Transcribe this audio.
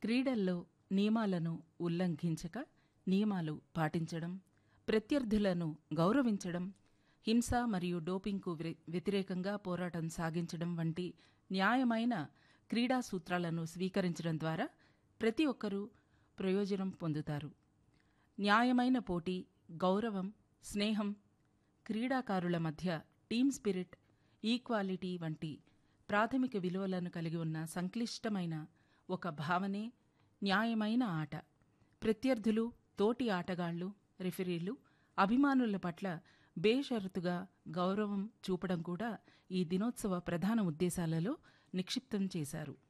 క్రీడల్లో నియమాలను ఉల్లంఘించక నియమాలు పాటించడం ప్రత్యర్థులను గౌరవించడం హింస మరియు డోపింగ్కు వ్య- వ్యతిరేకంగా పోరాటం సాగించడం వంటి న్యాయమైన క్రీడా సూత్రాలను స్వీకరించడం ద్వారా ప్రతి ఒక్కరూ ప్రయోజనం పొందుతారు న్యాయమైన పోటీ గౌరవం స్నేహం క్రీడాకారుల మధ్య టీమ్ స్పిరిట్ ఈక్వాలిటీ వంటి ప్రాథమిక విలువలను కలిగి ఉన్న సంక్లిష్టమైన ఒక భావనే న్యాయమైన ఆట ప్రత్యర్థులు తోటి ఆటగాళ్లు రెఫరీలు అభిమానుల పట్ల బేషరతుగా గౌరవం చూపడం కూడా ఈ దినోత్సవ ప్రధాన ఉద్దేశాలలో నిక్షిప్తం చేశారు